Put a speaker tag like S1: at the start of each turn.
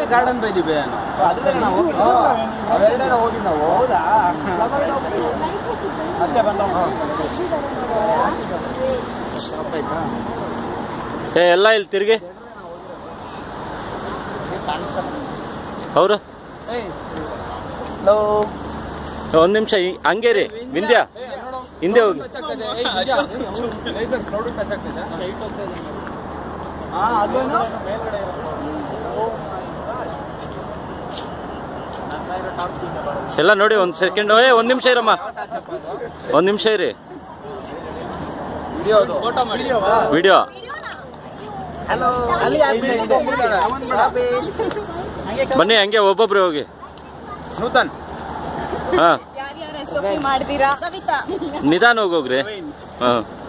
S1: ಮತ್ತೆ garden by the ಬೇ
S2: ಅದು ಬೇರೆ ನಾವು
S1: ಅವೆರಡೇ ಹೋಗಿ ನಾವು
S2: ಹೌದಾ ಅಷ್ಟೇ ಬಂದ
S3: ಏ ಎಲ್ಲ ಇಲ್ಲಿ ತಿರುಗಿ ಅವರು ಒಂದು ನಿಮಿಷ ಹಂಗೆ ರೀ ವಿಂದ್ಯಾ ಹಿಂದೆ ಹೋಗಿ
S2: ಹಾ ಅದೇನು
S3: ಎಲ್ಲ ನೋಡಿ ಒಂದು ಸೆಕೆಂಡ್ ಏ ಒಂದು ನಿಮಿಷ ಇರಮ್ಮ ಒಂದು ನಿಮಿಷ ಇರಿ
S1: ಫೋಟೋ ಮಾಡಿ
S3: ವಿಡಿಯೋ
S2: ಹಲೋ ಅಲ್ಲಿ
S3: ಬನ್ನಿ ಹಂಗೆ ಒಬ್ಬೊಬ್ರು ಹೋಗಿ
S1: ನೂತನ್
S3: ಹಾಂ
S4: ಯಾರ್ಯಾರ ರೆಸಿಪಿ ಮಾಡ್ತೀರಾ ಸವಿತಾ
S3: ನಿಧಾನ ಹೋಗೋಗ್ರಿ ಹಾಂ